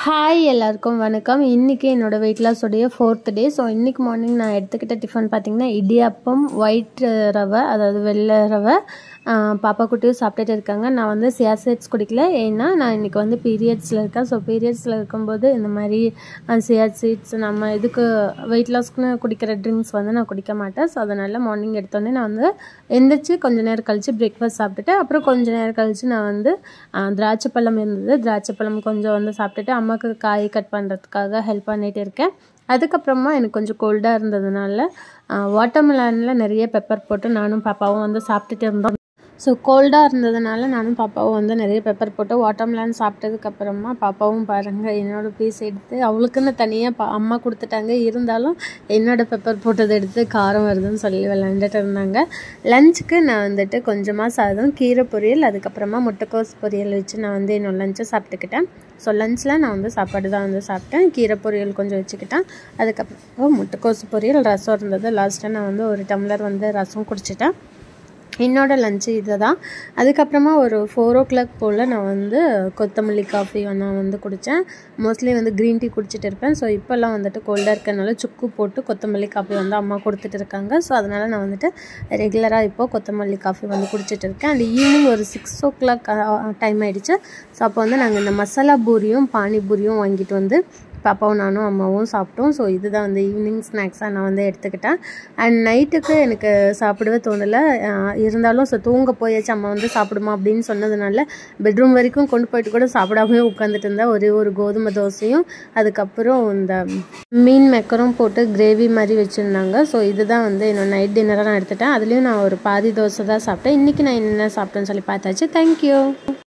hi எல்லாருக்கும் வணக்கம் இன்றைக்கி என்னோடய வெயிட் லாஸோடைய ஃபோர்த் டே ஸோ இன்றைக்கி மார்னிங் நான் எடுத்துக்கிட்ட டிஃபன் பார்த்திங்கன்னா இடியாப்பம் ஒயிட் ரவை அதாவது வெள்ளை ரவை ஆஹ் பாப்பா குட்டியும் சாப்பிட்டுட்டு இருக்காங்க நான் வந்து சியாசைட்ஸ் குடிக்கல ஏன்னா நான் இன்றைக்கி வந்து பீரியட்ஸில் இருக்கேன் ஸோ பீரியட்ஸில் இருக்கும்போது இந்த மாதிரி சியாசைட்ஸ் நம்ம இதுக்கு வெயிட் லாஸ்க்குன்னு குடிக்கிற ட்ரிங்க்ஸ் வந்து நான் குடிக்க மாட்டேன் ஸோ அதனால் மார்னிங் எடுத்தோடனே நான் வந்து எந்திரிச்சு கொஞ்ச நேரம் கழித்து பிரேக்ஃபாஸ்ட் சாப்பிட்டுட்டு அப்புறம் கொஞ்ச நேரம் கழித்து நான் வந்து ஆஹ் திராட்சை பழம் இருந்தது திராட்சை பழம் கொஞ்சம் வந்து சாப்பிட்டுட்டு அம்மாவுக்கு காய் கட் பண்ணுறதுக்காக ஹெல்ப் பண்ணிகிட்டு இருக்கேன் அதுக்கப்புறமா எனக்கு கொஞ்சம் கோல்டாக இருந்ததுனால வாட்டர்மெலானில் நிறைய பெப்பர் போட்டு நானும் பாப்பாவும் வந்து சாப்பிட்டுட்டு இருந்தோம் ஸோ கோல்டாக இருந்ததுனால நானும் பாப்பாவும் வந்து நிறைய பெப்பர் போட்டு வாட்டர்மெலான் சாப்பிட்டதுக்கப்புறமா பாப்பாவும் பாருங்கள் என்னோட பீஸ் எடுத்து அவளுக்குன்னு தனியாக பா அம்மா கொடுத்துட்டாங்க இருந்தாலும் என்னோட பெப்பர் போட்டதை எடுத்து காரம் வருதுன்னு சொல்லி விளாண்டுட்டு இருந்தாங்க லஞ்சுக்கு நான் வந்துட்டு கொஞ்சமாக சாதம் கீரை பொரியல் அதுக்கப்புறமா முட்டைக்கோஸ் பொரியல் வச்சு நான் வந்து என்னோட லஞ்சை சாப்பிட்டுக்கிட்டேன் ஸோ லஞ்சில் நான் வந்து சாப்பாடு தான் வந்து சாப்பிட்டேன் கீரை பொரியல் கொஞ்சம் வச்சுக்கிட்டேன் அதுக்கப்புறம் முட்டைக்கோஸ் பொரியல் ரசம் இருந்தது லாஸ்ட்டாக நான் வந்து ஒரு டம்ளர் வந்து ரசம் குடிச்சிட்டேன் என்னோடய லஞ்சு இதை தான் அதுக்கப்புறமா ஒரு ஃபோர் ஓ கிளாக் போல் நான் வந்து கொத்தமல்லி காஃபி நான் வந்து குடித்தேன் மோஸ்ட்லி வந்து க்ரீன் டீ குடிச்சிட்டு இருப்பேன் ஸோ இப்போல்லாம் வந்துட்டு கோல்டாக இருக்கனால சுக்கு போட்டு கொத்தமல்லி காஃபி வந்து அம்மா கொடுத்துட்டு இருக்காங்க ஸோ அதனால் நான் வந்துட்டு ரெகுலராக இப்போது கொத்தமல்லி காஃபி வந்து குடிச்சிட்டு இருக்கேன் அண்ட் ஈவினிங் ஒரு சிக்ஸ் ஓ கிளாக் டைம் ஆகிடுச்சு ஸோ அப்போ வந்து நாங்கள் இந்த மசாலா பூரியும் பானிபூரியும் வாங்கிட்டு வந்து பாப்பாவும் நானும் அம்மாவும் சாப்பிட்டோம் ஸோ இதுதான் வந்து ஈவினிங் ஸ்நாக்ஸாக நான் வந்து எடுத்துக்கிட்டேன் அண்ட் நைட்டுக்கு எனக்கு சாப்பிடவே தோணலை இருந்தாலும் ஸோ தூங்க போயாச்சு அம்மா வந்து சாப்பிடுமா அப்படின்னு சொன்னதுனால பெட்ரூம் வரைக்கும் கொண்டு போயிட்டு கூட சாப்பிடாமே உட்காந்துட்டு இருந்தேன் ஒரே ஒரு கோதுமை தோசையும் அதுக்கப்புறம் இந்த மீன் மெக்கரும் போட்டு கிரேவி மாதிரி வச்சுருந்தாங்க ஸோ இதுதான் வந்து என்னோட நைட் டின்னராக நான் எடுத்துட்டேன் அதுலேயும் நான் ஒரு பாதி தோசை தான் சாப்பிட்டேன் இன்றைக்கி நான் என்ன சாப்பிட்டேன்னு சொல்லி பார்த்தாச்சு தேங்க்யூ